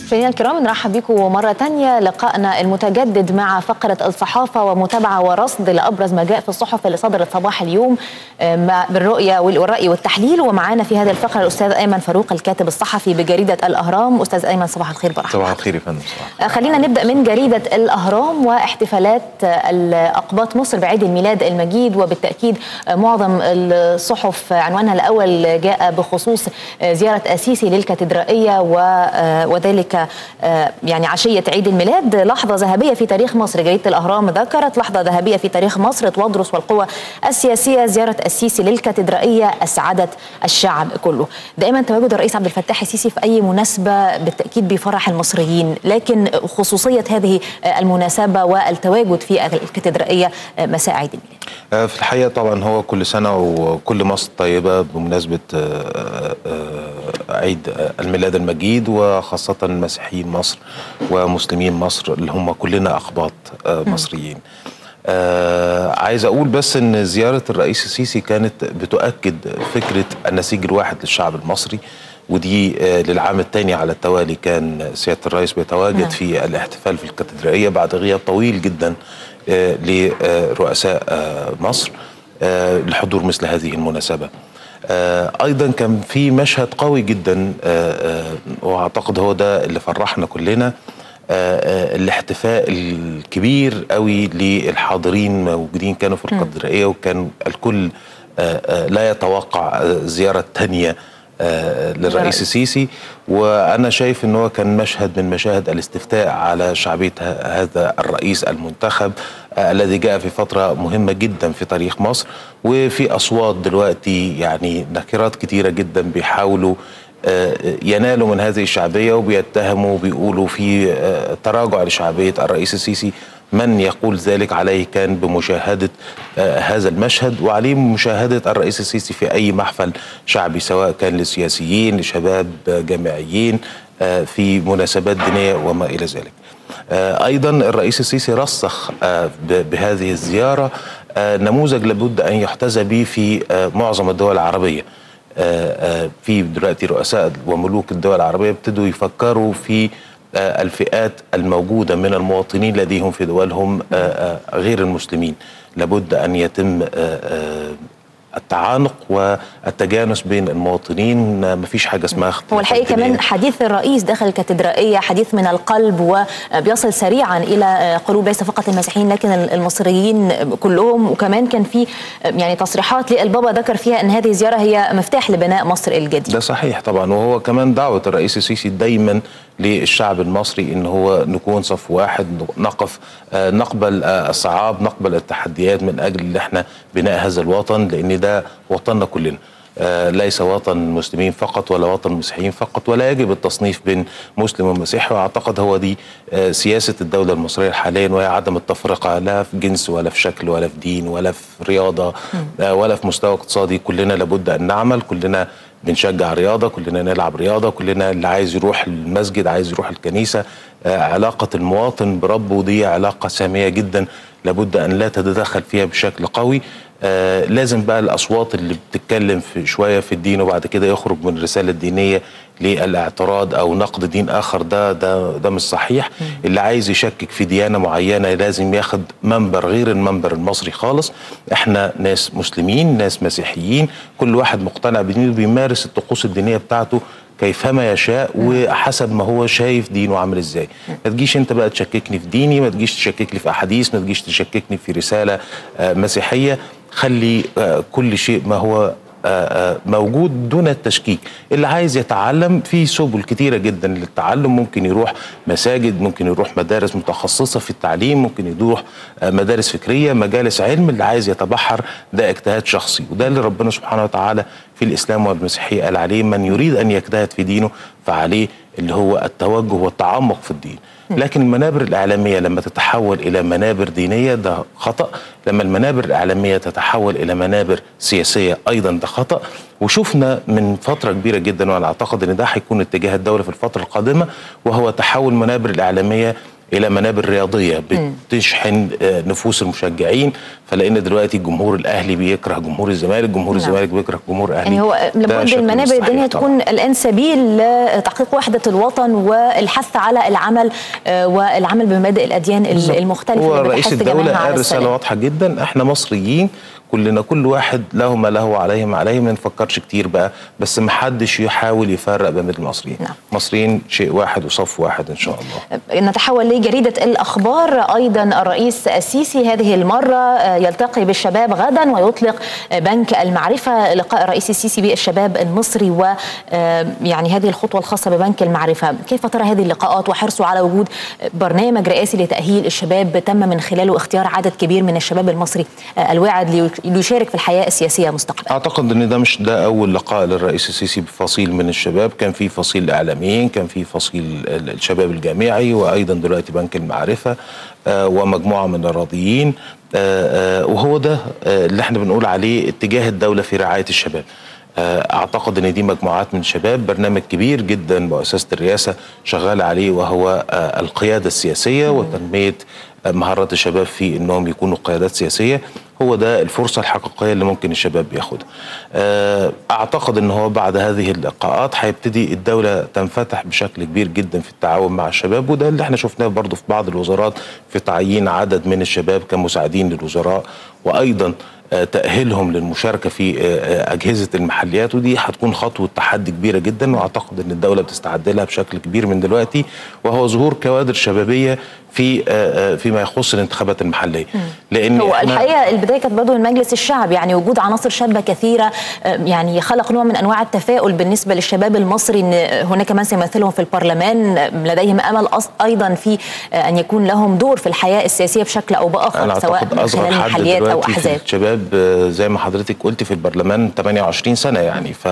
مشاهدينا الكرام نرحب بكم مرة تانية لقائنا المتجدد مع فقرة الصحافة ومتابعة ورصد لأبرز ما جاء في الصحف اللي صدرت صباح اليوم بالرؤية والرأي والتحليل ومعانا في هذه الفقرة الأستاذ أيمن فاروق الكاتب الصحفي بجريدة الأهرام أستاذ أيمن صباح الخير برحب صباح الخير يا فندم خلينا نبدأ من جريدة الأهرام واحتفالات الأقباط مصر بعيد الميلاد المجيد وبالتأكيد معظم الصحف عنوانها الأول جاء بخصوص زيارة أسيسي للكاتدرائية وذلك يعني عشية عيد الميلاد لحظة ذهبية في تاريخ مصر جريدة الأهرام ذكرت لحظة ذهبية في تاريخ مصر تودرس والقوى السياسية زيارة السيسي للكاتدرائية أسعدت الشعب كله دائما تواجد الرئيس عبد الفتاح السيسي في أي مناسبة بالتأكيد بيفرح المصريين لكن خصوصية هذه المناسبة والتواجد في الكاتدرائية مساء عيد الميلاد في الحقيقة طبعا هو كل سنة وكل مصر طيبة بمناسبة عيد الميلاد المجيد وخاصة مسيحيين مصر ومسلمين مصر اللي هم كلنا أقباط مصريين آه عايز أقول بس أن زيارة الرئيس السيسي كانت بتؤكد فكرة النسيج الواحد للشعب المصري ودي آه للعام الثاني على التوالي كان سيادة الرئيس بيتواجد نعم. في الاحتفال في الكاتدرائية بعد غياب طويل جدا آه لرؤساء مصر لحضور مثل هذه المناسبة ايضا كان في مشهد قوي جدا واعتقد هو ده اللي فرحنا كلنا الاحتفاء الكبير قوي للحاضرين موجودين كانوا في الكاتدرائيه وكان الكل لا يتوقع زياره ثانيه للرئيس السيسي وانا شايف ان هو كان مشهد من مشاهد الاستفتاء على شعبيه هذا الرئيس المنتخب الذي جاء في فتره مهمه جدا في تاريخ مصر وفي اصوات دلوقتي يعني نكرات كتيره جدا بيحاولوا ينالوا من هذه الشعبيه وبيتهموا وبيقولوا في تراجع لشعبيه الرئيس السيسي من يقول ذلك عليه كان بمشاهدة آه هذا المشهد وعليه مشاهدة الرئيس السيسي في أي محفل شعبي سواء كان لسياسيين لشباب جامعيين آه في مناسبات دينية وما إلى ذلك آه أيضا الرئيس السيسي رسخ بهذه الزيارة نموذج لابد أن يحتذى به في معظم الدول العربية في دلوقتي رؤساء وملوك الدول العربية ابتدوا يفكروا في الفئات الموجودة من المواطنين لديهم في دولهم غير المسلمين لابد أن يتم التعانق والتجانس بين المواطنين مفيش حاجه اسمها هو الحقيقه كمان حديث الرئيس داخل الكاتدرائيه حديث من القلب وبيصل سريعا الى قلوب ليس فقط المسيحيين لكن المصريين كلهم وكمان كان في يعني تصريحات للبابا ذكر فيها ان هذه الزياره هي مفتاح لبناء مصر الجديد ده صحيح طبعا وهو كمان دعوه الرئيس السيسي دايما للشعب المصري ان هو نكون صف واحد نقف نقبل الصعاب نقبل التحديات من اجل ان احنا بناء هذا الوطن لان ده وطننا كلنا ليس وطن مسلمين فقط ولا وطن مسيحيين فقط ولا يجب التصنيف بين مسلم ومسيحي واعتقد هو دي سياسه الدوله المصريه حاليا وهي عدم التفرقه لا في جنس ولا في شكل ولا في دين ولا في رياضه ولا في مستوى اقتصادي كلنا لابد ان نعمل كلنا بنشجع رياضة كلنا نلعب رياضة كلنا اللي عايز يروح المسجد عايز يروح الكنيسة آه علاقة المواطن بربه دي علاقة سامية جدا لابد أن لا تتدخل فيها بشكل قوي آه لازم بقى الأصوات اللي بتتكلم في شوية في الدين وبعد كده يخرج من رسالة دينية للاعتراض أو نقد دين آخر ده ده ده مش صحيح م. اللي عايز يشكك في ديانة معينة لازم ياخد منبر غير المنبر المصري خالص احنا ناس مسلمين ناس مسيحيين كل واحد مقتنع بدينه بيمارس الطقوس الدينية بتاعته كيفما يشاء وحسب ما هو شايف دينه عامل ازاي ما تجيش انت بقى تشككني في ديني ما تجيش تشكك لي في احاديث ما تجيش تشككني في رساله مسيحيه خلي كل شيء ما هو موجود دون التشكيك اللي عايز يتعلم في سبل كتيرة جدا للتعلم ممكن يروح مساجد ممكن يروح مدارس متخصصة في التعليم ممكن يروح مدارس فكرية مجالس علم اللي عايز يتبحر ده اجتهاد شخصي وده اللي ربنا سبحانه وتعالى في الإسلام والمسيحية قال عليه من يريد أن يجتهد في دينه فعليه اللي هو التوجه والتعمق في الدين لكن المنابر الإعلامية لما تتحول إلى منابر دينية ده خطأ لما المنابر الإعلامية تتحول إلى منابر سياسية أيضا ده خطأ وشفنا من فترة كبيرة جدا وأنا أعتقد أن ده هيكون اتجاه الدولة في الفترة القادمة وهو تحول المنابر الإعلامية الى منابر رياضيه بتشحن آه، نفوس المشجعين فلان دلوقتي الجمهور الاهلي بيكره جمهور الزمالك جمهور نعم. الزمالك بيكره جمهور الاهلي يعني هو ده لابد شكل المنابر مستحيل الدنيا طبعاً. تكون الان سبيل لتحقيق وحده الوطن والحث على العمل آه، والعمل بمبادئ الاديان بالظبط. المختلفه هو اللي رئيس بتحث الدولة جميعها على قال رسالة السلام. واضحة جدا احنا مصريين كلنا كل واحد له ما له وعليه ما عليه ما نفكرش كتير بقى بس ما حدش يحاول يفرق بين المصريين نعم. مصريين شيء واحد وصف واحد ان شاء الله نتحول لجريدة الأخبار أيضا الرئيس السيسي هذه المرة آه، يلتقي بالشباب غدا ويطلق آه، بنك المعرفة لقاء الرئيس السيسي بالشباب المصري و آه، يعني هذه الخطوة الخاصة ببنك المعرفة كيف ترى هذه اللقاءات وحرصه على وجود برنامج رئاسي لتأهيل الشباب تم من خلاله اختيار عدد كبير من الشباب المصري آه، الواعد لي- ليشارك في الحياة السياسية مستقبلا اعتقد ان ده مش ده اول لقاء للرئيس السيسي بفصيل من الشباب كان في فصيل الاعلاميين كان في فصيل ال- الشباب الجامعي وايضا دلوقتي بنك المعرفه آه، ومجموعه من الراضيين آه، آه، وهو ده آه، اللي احنا بنقول عليه اتجاه الدوله في رعايه الشباب آه، اعتقد ان دي مجموعات من الشباب برنامج كبير جدا مؤسسه الرئاسه شغاله عليه وهو آه، القياده السياسيه وتنميه آه، مهارات الشباب في انهم يكونوا قيادات سياسيه هو ده الفرصه الحقيقيه اللي ممكن الشباب ياخدها. آه، اعتقد ان هو بعد هذه اللقاءات هيبتدي الدوله تنفتح بشكل كبير جدا في التعاون مع الشباب وده اللي احنا شفناه برضو في بعض الوزارات في تعيين عدد من الشباب كمساعدين للوزراء وايضا آه، تأهيلهم للمشاركة في آه، آه، أجهزة المحليات ودي هتكون خطوة تحدي كبيرة جدا وأعتقد أن الدولة بتستعد لها بشكل كبير من دلوقتي وهو ظهور كوادر شبابية في آه، آه، فيما يخص الانتخابات المحلية لأن هو إحنا- الحقيقه البدايه كانت برضه من مجلس الشعب يعني وجود عناصر شابه كثيره آه، يعني خلق نوع من انواع التفاؤل بالنسبه للشباب المصري ان هناك من سيمثلهم في البرلمان آه، لديهم امل أص- ايضا في آه، ان يكون لهم دور في الحياه السياسيه بشكل او باخر انا سواء اعتقد من اصغر خلال حد محليات او دلوقتي في احزاب الشباب آه، زي ما حضرتك قلت في البرلمان 28 سنه يعني ف-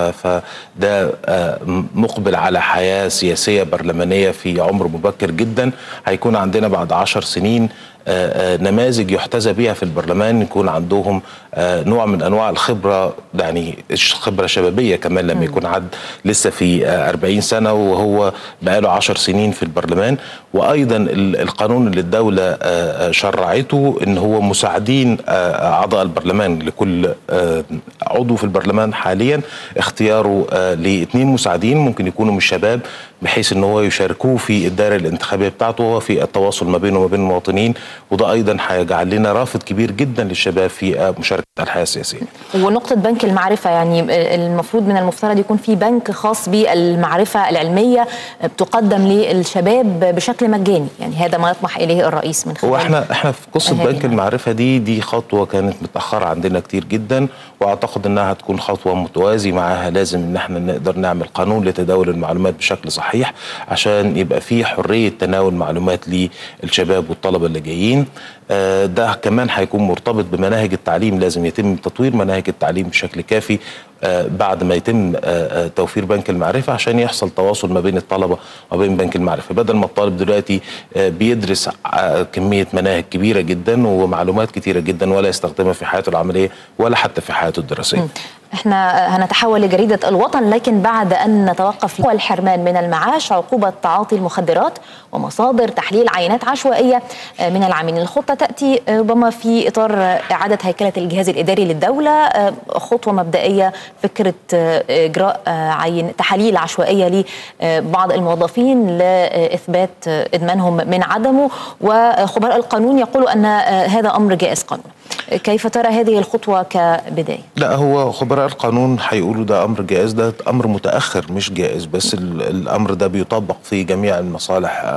فده آه، مقبل على حياه سياسيه برلمانيه في عمر مبكر جدا هيكون عندنا بعد 10 سنين آه، آه، نماذج يحتذى بها في البرلمان يكون عندهم آه، نوع من انواع الخبره يعني ش- خبره شبابيه كمان لما يكون عد لسه في آه، 40 سنه وهو بقاله 10 سنين في البرلمان وايضا ال- القانون اللي الدوله آه، آه، شرعته ان هو مساعدين آه، اعضاء البرلمان لكل آه، عضو في البرلمان حاليا اختياره آه، لاثنين مساعدين ممكن يكونوا من الشباب بحيث ان هو يشاركوه في الدائره الانتخابيه بتاعته وهو في التواصل ما بينه وما بين المواطنين وده ايضا هيجعل لنا رافد كبير جدا للشباب في آه، مشاركه الحياه السياسيه. ونقطة بنك المعرفة يعني المفروض من المفترض يكون في بنك خاص بالمعرفة العلمية بتقدم للشباب بشكل مجاني يعني هذا ما يطمح إليه الرئيس من خلال هو احنا احنا في قصه هذه بنك المعرفه دي دي خطوه كانت متاخره عندنا كتير جدا واعتقد انها هتكون خطوه متوازي معاها لازم ان احنا نقدر نعمل قانون لتداول المعلومات بشكل صحيح عشان يبقى في حريه تناول معلومات للشباب والطلبه اللي جايين آه، ده كمان هيكون مرتبط بمناهج التعليم لازم يتم تطوير مناهج التعليم بشكل كافي آه، بعد ما يتم آه، آه، توفير بنك المعرفة عشان يحصل تواصل ما بين الطلبة وبين بنك المعرفة بدل ما الطالب دلوقتي آه، بيدرس آه، كمية مناهج كبيرة جدا ومعلومات كتيرة جدا ولا يستخدمها في حياته العملية ولا حتى في حياته الدراسية احنا هنتحول لجريدة الوطن لكن بعد أن نتوقف هو الحرمان من المعاش عقوبة تعاطي المخدرات ومصادر تحليل عينات عشوائية من العاملين الخطة تأتي ربما في إطار إعادة هيكلة الجهاز الإداري للدولة خطوة مبدئية فكرة إجراء عين تحاليل عشوائية لبعض الموظفين لإثبات إدمانهم من عدمه وخبراء القانون يقولوا أن هذا أمر جائز قانونا كيف ترى هذه الخطوة كبداية؟ لا هو خبراء القانون هيقولوا ده امر جائز ده امر متاخر مش جائز بس ال- الامر ده بيطبق في جميع المصالح آه،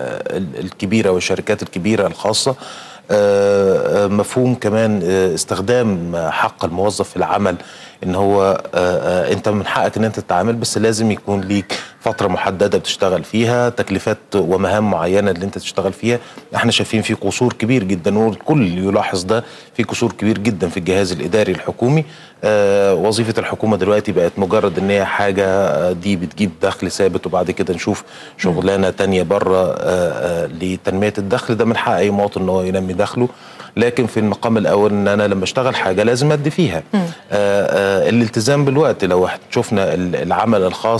ال- الكبيره والشركات الكبيره الخاصه آه، آه، مفهوم كمان آه، استخدام حق الموظف في العمل ان هو آه، آه، انت من حقك ان انت تتعامل بس لازم يكون ليك فتره محدده بتشتغل فيها تكليفات ومهام معينه اللي انت تشتغل فيها احنا شايفين في قصور كبير جدا والكل يلاحظ ده في قصور كبير جدا في الجهاز الاداري الحكومي آه، وظيفه الحكومه دلوقتي بقت مجرد ان هي حاجه آه، دي بتجيب دخل ثابت وبعد كده نشوف شغلانه تانية بره آه، آه، لتنميه الدخل ده من حق اي مواطن ان هو ينمي دخله لكن في المقام الاول ان انا لما اشتغل حاجه لازم ادي فيها آه، آه، الالتزام بالوقت لو شفنا ال- العمل الخاص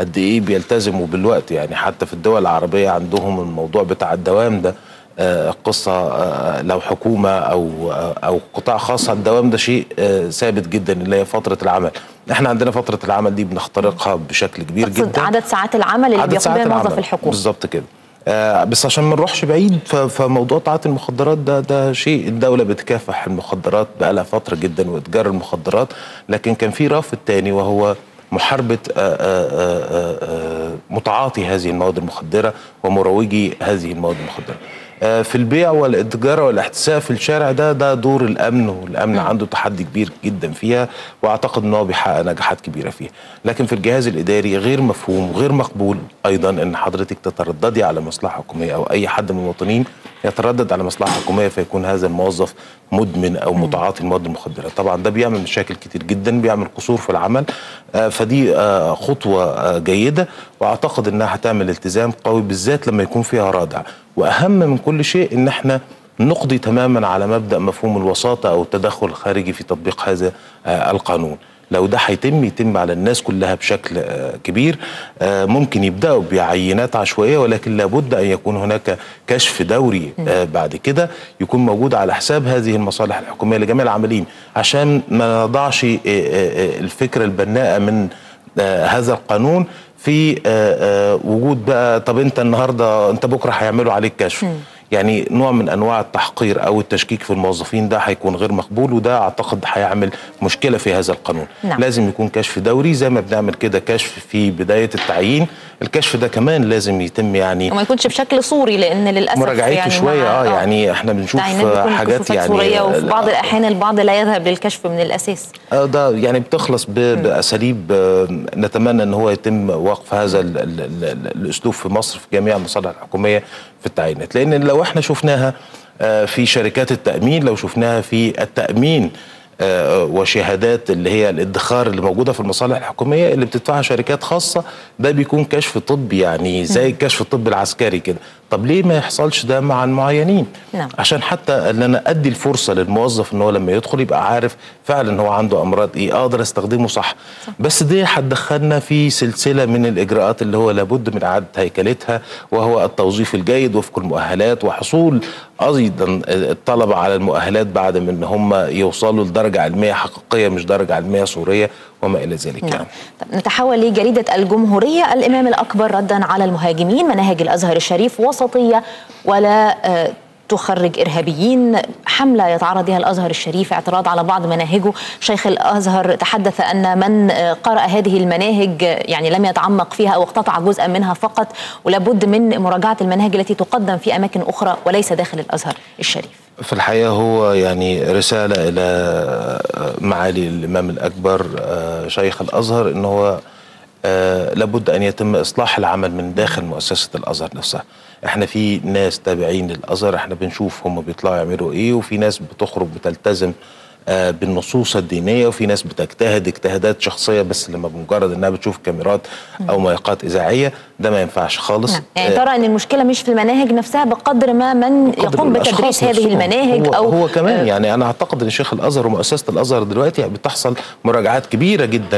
قد ايه بيلتزموا بالوقت يعني حتى في الدول العربيه عندهم الموضوع بتاع الدوام ده آه، قصة آه، لو حكومة أو آه، أو قطاع خاص الدوام ده شيء آه، ثابت جدا اللي هي فترة العمل احنا عندنا فترة العمل دي بنخترقها بشكل كبير تقصد جدا عدد ساعات العمل اللي عدد بيقوم ساعات بها موظف العمل. الحكومه بالظبط كده آه بس عشان ما نروحش بعيد ف- فموضوع تعاطي المخدرات ده ده شيء الدوله بتكافح المخدرات بقالها فتره جدا واتجار المخدرات لكن كان في رافد تاني وهو محاربه آه آه آه آه متعاطي هذه المواد المخدره ومروجي هذه المواد المخدره. آه، في البيع والاتجار والاحتساء في الشارع ده ده دور الامن والامن عنده تحدي كبير جدا فيها واعتقد ان هو بيحقق نجاحات كبيره فيها لكن في الجهاز الاداري غير مفهوم وغير مقبول ايضا ان حضرتك تترددي على مصلحه حكوميه او اي حد من المواطنين يتردد على مصلحه حكوميه فيكون هذا الموظف مدمن او متعاطي المواد المخدره طبعا ده بيعمل مشاكل كتير جدا بيعمل قصور في العمل آه، فدي آه، خطوه آه، جيده واعتقد انها هتعمل التزام قوي بالذات لما يكون فيها رادع واهم من كل شيء ان احنا نقضي تماما على مبدا مفهوم الوساطه او التدخل الخارجي في تطبيق هذا آه، القانون لو ده هيتم يتم على الناس كلها بشكل آه، كبير آه، ممكن يبداوا بعينات عشوائيه ولكن لابد ان يكون هناك كشف دوري آه، بعد كده يكون موجود على حساب هذه المصالح الحكوميه لجميع العاملين عشان ما نضعش آه، آه، آه، الفكره البناءه من آه، هذا القانون في آه، آه، وجود بقى طب انت النهارده انت بكره هيعملوا عليك كشف يعني نوع من انواع التحقير او التشكيك في الموظفين ده هيكون غير مقبول وده اعتقد هيعمل مشكله في هذا القانون نعم. لازم يكون كشف دوري زي ما بنعمل كده كشف في بدايه التعيين الكشف ده كمان لازم يتم يعني وما يكونش بشكل صوري لان للاسف مراجعته يعني شويه مع- اه يعني احنا بنشوف التعيينات بتكون حاجات بصفات يعني صوريه وفي بعض آه، الاحيان البعض لا يذهب للكشف من الاساس آه، ده يعني بتخلص ب- باساليب آه، نتمنى ان هو يتم وقف هذا ال ال ال الاسلوب في مصر في جميع المصالح الحكوميه في التعيينات لان لو احنا شفناها آه، في شركات التامين لو شفناها في التامين آه، وشهادات اللي هي الادخار اللي موجوده في المصالح الحكوميه اللي بتدفعها شركات خاصه ده بيكون كشف طبي يعني زي الكشف الطبي العسكري كده طب ليه ما يحصلش ده مع المعينين نعم. عشان حتى ان انا ادي الفرصه للموظف ان هو لما يدخل يبقى عارف فعلا هو عنده امراض ايه اقدر استخدمه صح, صح. بس دي هتدخلنا في سلسله من الاجراءات اللي هو لابد من اعاده هيكلتها وهو التوظيف الجيد وفق المؤهلات وحصول ايضا الطلبه على المؤهلات بعد من ان هم يوصلوا لدرجه علميه حقيقيه مش درجه علميه صوريه وما الى ذلك نعم. يعني. طب نتحول لجريدة الجمهورية الإمام الأكبر ردا على المهاجمين مناهج الأزهر الشريف وسطية ولا آه، تخرج إرهابيين حملة يتعرض لها الأزهر الشريف اعتراض على بعض مناهجه شيخ الأزهر تحدث أن من آه، قرأ هذه المناهج آه، يعني لم يتعمق فيها أو اقتطع جزءا منها فقط ولابد من مراجعة المناهج التي تقدم في أماكن أخرى وليس داخل الأزهر الشريف في الحقيقة هو يعني رسالة إلى معالي الإمام الأكبر آه، شيخ الأزهر إن هو آه، لابد أن يتم إصلاح العمل من داخل مؤسسة الأزهر نفسها احنا في ناس تابعين للأزهر احنا بنشوف هم بيطلعوا يعملوا إيه وفي ناس بتخرج بتلتزم آه، بالنصوص الدينيه وفي ناس بتجتهد اجتهادات شخصيه بس لما بمجرد انها بتشوف كاميرات او مايقات اذاعيه ده ما ينفعش خالص نعم. يعني آه، ترى ان المشكله مش في المناهج نفسها بقدر ما من قدر يقوم الأشخاص بتدريس هذه نفسهم. المناهج هو او هو كمان آه، يعني انا اعتقد ان شيخ الازهر ومؤسسه الازهر دلوقتي بتحصل مراجعات كبيره جدا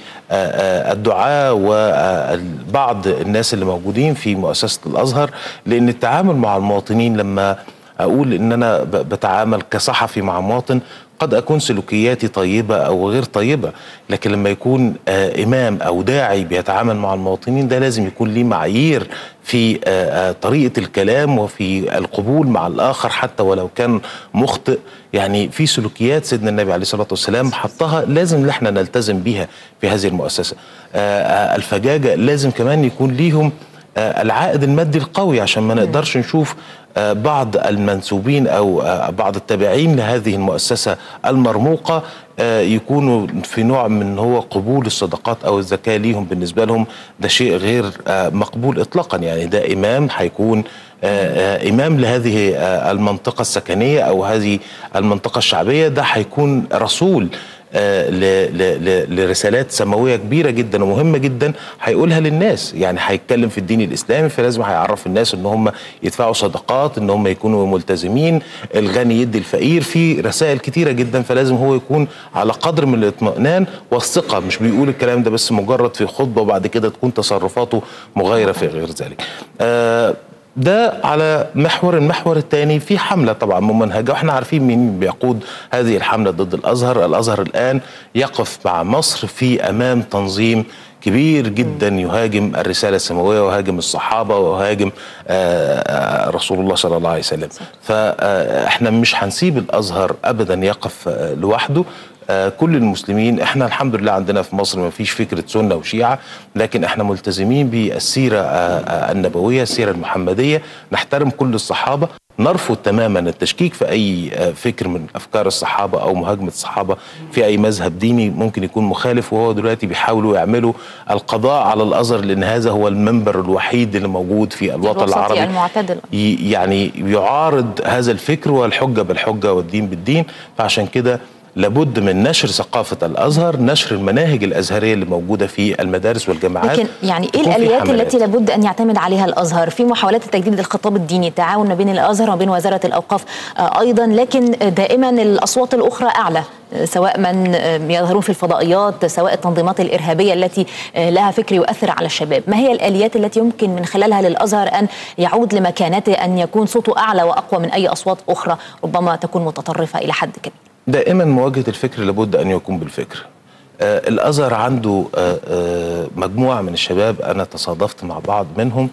للدعاء وبعض الناس اللي موجودين في مؤسسه الازهر لان التعامل مع المواطنين لما اقول ان انا ب- بتعامل كصحفي مع مواطن قد اكون سلوكياتي طيبه او غير طيبه لكن لما يكون آه امام او داعي بيتعامل مع المواطنين ده لازم يكون ليه معايير في آه آه طريقه الكلام وفي القبول مع الاخر حتى ولو كان مخطئ يعني في سلوكيات سيدنا النبي عليه الصلاه والسلام حطها لازم ان احنا نلتزم بيها في هذه المؤسسه آه آه الفجاجه لازم كمان يكون ليهم آه، العائد المادي القوي عشان ما نقدرش نشوف آه، بعض المنسوبين او آه، بعض التابعين لهذه المؤسسه المرموقه آه، يكونوا في نوع من هو قبول الصدقات او الزكاه ليهم بالنسبه لهم ده شيء غير آه، مقبول اطلاقا يعني ده امام هيكون آه، آه، امام لهذه آه، المنطقه السكنيه او هذه المنطقه الشعبيه ده هيكون رسول آه، ل- ل- ل- لرسالات سماويه كبيره جدا ومهمه جدا هيقولها للناس يعني هيتكلم في الدين الاسلامي فلازم هيعرف الناس ان هم يدفعوا صدقات ان هم يكونوا ملتزمين الغني يدي الفقير في رسائل كتيره جدا فلازم هو يكون على قدر من الاطمئنان والثقه مش بيقول الكلام ده بس مجرد في خطبه وبعد كده تكون تصرفاته مغايره في غير ذلك آه ده على محور المحور الثاني في حملة طبعا ممنهجة واحنا عارفين مين بيقود هذه الحملة ضد الأزهر الأزهر الآن يقف مع مصر في أمام تنظيم كبير جدا يهاجم الرسالة السماوية ويهاجم الصحابة ويهاجم آه، آه، رسول الله صلى الله عليه وسلم فاحنا مش هنسيب الأزهر أبدا يقف آه، لوحده آه، كل المسلمين احنا الحمد لله عندنا في مصر ما فيش فكره سنه وشيعه لكن احنا ملتزمين بالسيره آه، آه، النبويه السيره المحمديه نحترم كل الصحابه نرفض تماما التشكيك في اي آه، فكر من افكار الصحابه او مهاجمه الصحابه في اي مذهب ديني ممكن يكون مخالف وهو دلوقتي بيحاولوا يعملوا القضاء على الازهر لان هذا هو المنبر الوحيد اللي موجود في الوطن الوسطي العربي المعتدل. ي- يعني يعارض هذا الفكر والحجة بالحجة والدين بالدين فعشان كده لابد من نشر ثقافة الأزهر نشر المناهج الأزهرية اللي موجودة في المدارس والجامعات لكن يعني ايه تكون في الاليات حملات. التي لابد ان يعتمد عليها الازهر في محاولات تجديد الخطاب الديني التعاون ما بين الازهر وبين وزاره الاوقاف آه، ايضا لكن دائما الاصوات الاخرى اعلى آه، سواء من آه، يظهرون في الفضائيات سواء التنظيمات الارهابيه التي آه، لها فكر يؤثر على الشباب ما هي الاليات التي يمكن من خلالها للازهر ان يعود لمكانته ان يكون صوته اعلى واقوى من اي اصوات اخرى ربما تكون متطرفه الى حد كبير دائما مواجهة الفكر لابد أن يكون بالفكر آه الأزهر عنده آه آه مجموعة من الشباب أنا تصادفت مع بعض منهم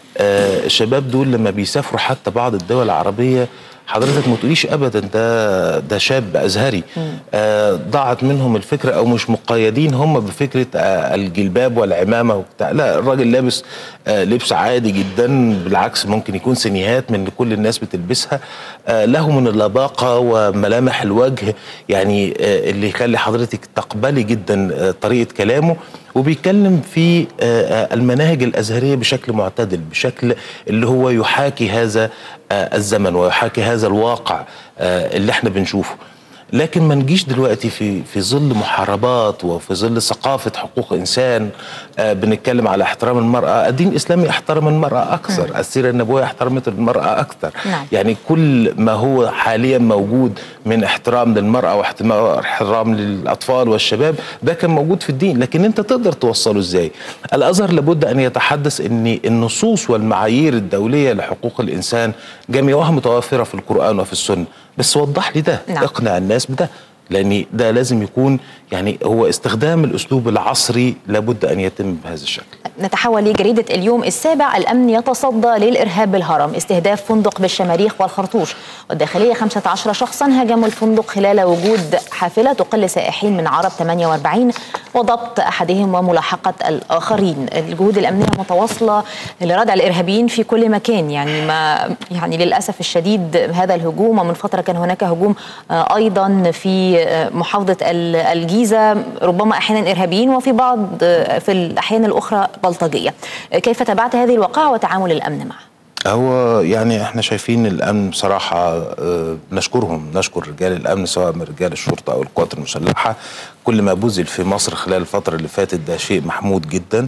آه الشباب دول لما بيسافروا حتى بعض الدول العربية حضرتك ما تقوليش ابدا ده ده شاب ازهري آه ضاعت منهم الفكره او مش مقيدين هم بفكره آه الجلباب والعمامه وبتاع لا الراجل لابس آه لبس عادي جدا بالعكس ممكن يكون سينيهات من اللي كل الناس بتلبسها آه له من اللباقه وملامح الوجه يعني آه اللي يخلي حضرتك تقبلي جدا آه طريقه كلامه وبيتكلم في آه، آه، المناهج الازهريه بشكل معتدل بشكل اللي هو يحاكي هذا آه، الزمن ويحاكي هذا الواقع آه، اللي احنا بنشوفه لكن ما نجيش دلوقتي في في ظل محاربات وفي ظل ثقافه حقوق انسان آه، بنتكلم على احترام المراه الدين الاسلامي احترم المراه اكثر السيره النبويه احترمت المراه اكثر نعم. يعني كل ما هو حاليا موجود من احترام للمرأة واحترام للأطفال والشباب ده كان موجود في الدين لكن أنت تقدر توصله إزاي الأزهر لابد أن يتحدث أن النصوص والمعايير الدولية لحقوق الإنسان جميعها متوفرة في القرآن وفي السنة بس وضح لي ده نعم. اقنع الناس بده لأن ده لازم يكون يعني هو استخدام الأسلوب العصري لابد أن يتم بهذا الشكل نتحول لجريدة اليوم السابع الأمن يتصدى للإرهاب بالهرم استهداف فندق بالشماريخ والخرطوش والداخلية 15 شخصا هاجموا الفندق خلال وجود حافلة تقل سائحين من عرب 48 وضبط أحدهم وملاحقة الآخرين الجهود الأمنية متواصلة لردع الإرهابيين في كل مكان يعني ما يعني للأسف الشديد هذا الهجوم ومن فترة كان هناك هجوم آه، أيضا في آه، محافظة ال- الجيزة ربما أحيانا إرهابيين وفي بعض آه، في الأحيان الأخرى بلطجية آه، كيف تابعت هذه الواقعة وتعامل الأمن معها؟ هو يعني احنا شايفين الامن بصراحه آه، نشكرهم نشكر رجال الامن سواء من رجال الشرطه او القوات المسلحه كل ما بذل في مصر خلال الفتره اللي فاتت ده شيء محمود جدا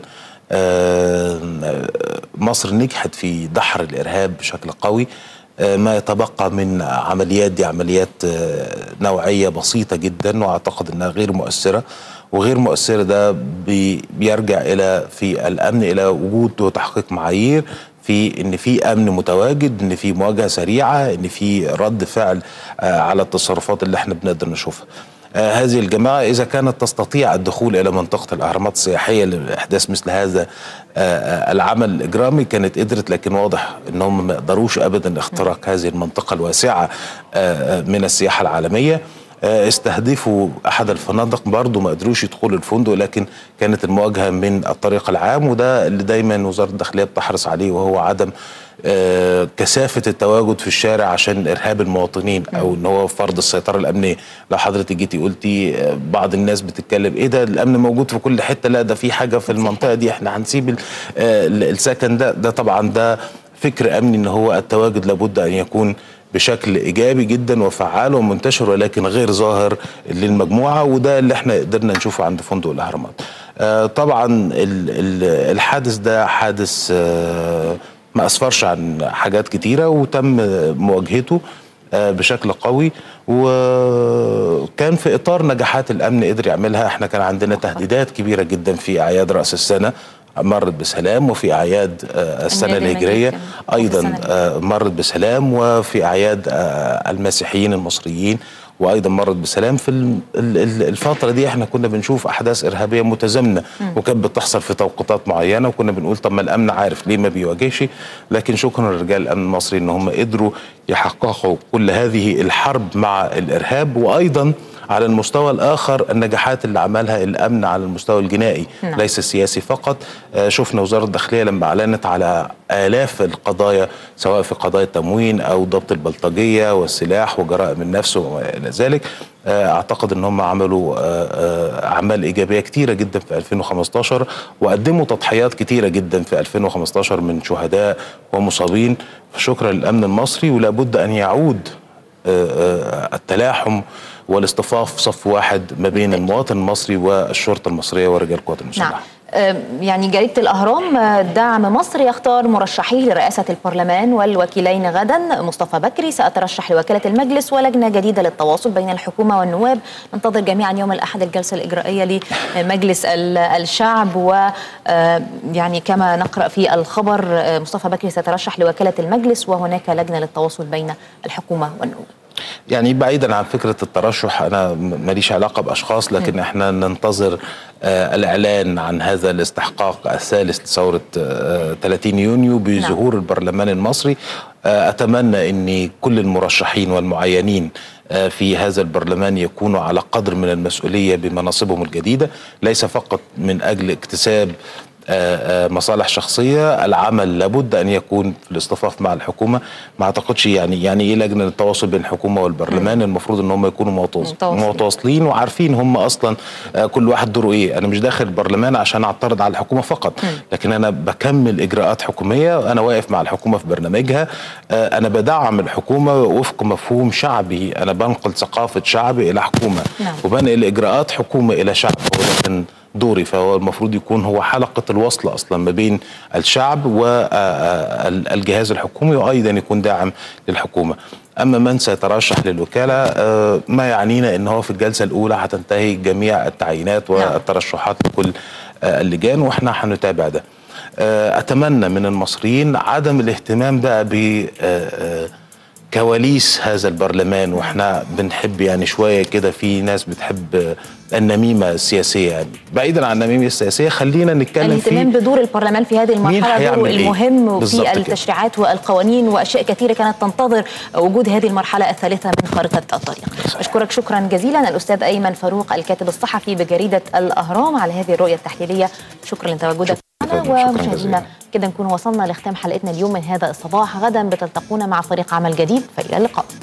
آه، مصر نجحت في دحر الارهاب بشكل قوي آه، ما يتبقى من عمليات دي عمليات آه، نوعيه بسيطه جدا واعتقد انها غير مؤثره وغير مؤثره ده بي- بيرجع الى في الامن الى وجود وتحقيق معايير في ان في امن متواجد ان في مواجهه سريعه ان في رد فعل آه، على التصرفات اللي احنا بنقدر نشوفها آه، هذه الجماعة إذا كانت تستطيع الدخول إلى منطقة الأهرامات السياحية لإحداث مثل هذا آه، آه، العمل الإجرامي كانت قدرت لكن واضح أنهم ما يقدروش أبدا اختراق هذه المنطقة الواسعة آه، آه، من السياحة العالمية آه، استهدفوا احد الفنادق برضه ما قدروش يدخلوا الفندق لكن كانت المواجهه من الطريق العام وده اللي دايما وزاره الداخليه بتحرص عليه وهو عدم آه، كثافه التواجد في الشارع عشان ارهاب المواطنين او ان هو فرض السيطره الامنيه لو حضرتك جيتي قلتي آه، بعض الناس بتتكلم ايه ده الامن موجود في كل حته لا ده في حاجه في المنطقه دي احنا هنسيب ال- آه، السكن ده ده طبعا ده فكر امني ان هو التواجد لابد ان يكون بشكل ايجابي جدا وفعال ومنتشر ولكن غير ظاهر للمجموعه وده اللي احنا قدرنا نشوفه عند فندق الاهرامات. آه، طبعا ال- ال- الحادث ده حادث آه، ما اسفرش عن حاجات كتيره وتم مواجهته آه، بشكل قوي وكان في اطار نجاحات الامن قدر يعملها احنا كان عندنا تهديدات كبيره جدا في اعياد راس السنه مرت بسلام وفي اعياد آه، السنه الميلاد الهجريه المجيد كان. ايضا السنة آه، مرت بسلام وفي اعياد آه، المسيحيين المصريين وايضا مرت بسلام في ال- ال- ال- الفتره دي احنا كنا بنشوف احداث ارهابيه متزامنه وكانت بتحصل في توقيتات معينه وكنا بنقول طب ما الامن عارف ليه ما بيواجهش لكن شكرا لرجال الامن المصري ان هم قدروا يحققوا كل هذه الحرب مع الارهاب وايضا على المستوى الاخر النجاحات اللي عملها الامن على المستوى الجنائي نعم. ليس السياسي فقط آه، شفنا وزاره الداخليه لما اعلنت على الاف القضايا سواء في قضايا التموين او ضبط البلطجيه والسلاح وجرائم النفس وما الى ذلك آه، اعتقد ان هم عملوا آه، آه، اعمال ايجابيه كتيره جدا في 2015 وقدموا تضحيات كتيره جدا في 2015 من شهداء ومصابين شكرا للامن المصري ولا بد ان يعود آه، آه، التلاحم والاصطفاف صف واحد ما بين المواطن المصري والشرطه المصريه ورجال القوات المسلحه نعم آه، يعني جريدة الأهرام آه، دعم مصر يختار مرشحيه لرئاسة البرلمان والوكيلين غدا مصطفى بكري سأترشح لوكالة المجلس ولجنة جديدة للتواصل بين الحكومة والنواب ننتظر جميعا يوم الأحد الجلسة الإجرائية لمجلس ال- الشعب و آه، يعني كما نقرأ في الخبر آه، مصطفى بكري سيترشح لوكالة المجلس وهناك لجنة للتواصل بين الحكومة والنواب يعني بعيدا عن فكره الترشح انا م- ماليش علاقه باشخاص لكن احنا ننتظر آه الاعلان عن هذا الاستحقاق الثالث لثوره آه 30 يونيو بظهور البرلمان المصري آه اتمنى ان كل المرشحين والمعينين آه في هذا البرلمان يكونوا على قدر من المسؤوليه بمناصبهم الجديده ليس فقط من اجل اكتساب آه، آه، مصالح شخصيه العمل لابد ان يكون في الاصطفاف مع الحكومه ما اعتقدش يعني يعني ايه لجنه التواصل بين الحكومه والبرلمان المفروض ان هم يكونوا متواصل- متواصلين. متواصلين وعارفين هم اصلا آه، كل واحد دوره ايه انا مش داخل البرلمان عشان اعترض على الحكومه فقط لكن انا بكمل اجراءات حكوميه انا واقف مع الحكومه في برنامجها آه، انا بدعم الحكومه وفق مفهوم شعبي انا بنقل ثقافه شعبي الى حكومه نعم. وبنقل اجراءات حكومه الى شعب هو ده كان دوري فهو المفروض يكون هو حلقه الوصل اصلا ما بين الشعب والجهاز الحكومي وايضا يكون داعم للحكومه اما من سيترشح للوكاله آه، ما يعنينا ان هو في الجلسه الاولى هتنتهي جميع التعيينات نعم. والترشحات لكل آه، اللجان واحنا هنتابع ده آه، اتمنى من المصريين عدم الاهتمام بقى ب آه، آه، كواليس هذا البرلمان واحنا بنحب يعني شويه كده في ناس بتحب النميمه السياسيه يعني بعيدا عن النميمه السياسيه خلينا نتكلم الاهتمام في بدور البرلمان في هذه مين المرحله هيعمل دوره إيه؟ المهم بالظبط في كده. التشريعات والقوانين واشياء كثيره كانت تنتظر وجود هذه المرحله الثالثه من خارطه الطريق. اشكرك شكرا جزيلا الاستاذ ايمن فاروق الكاتب الصحفي بجريده الاهرام على هذه الرؤيه التحليليه شكرا لتواجدك معنا شكراً ومشاهدينا جزيلاً. كده نكون وصلنا لختام حلقتنا اليوم من هذا الصباح غدا بتلتقونا مع فريق عمل جديد فالى اللقاء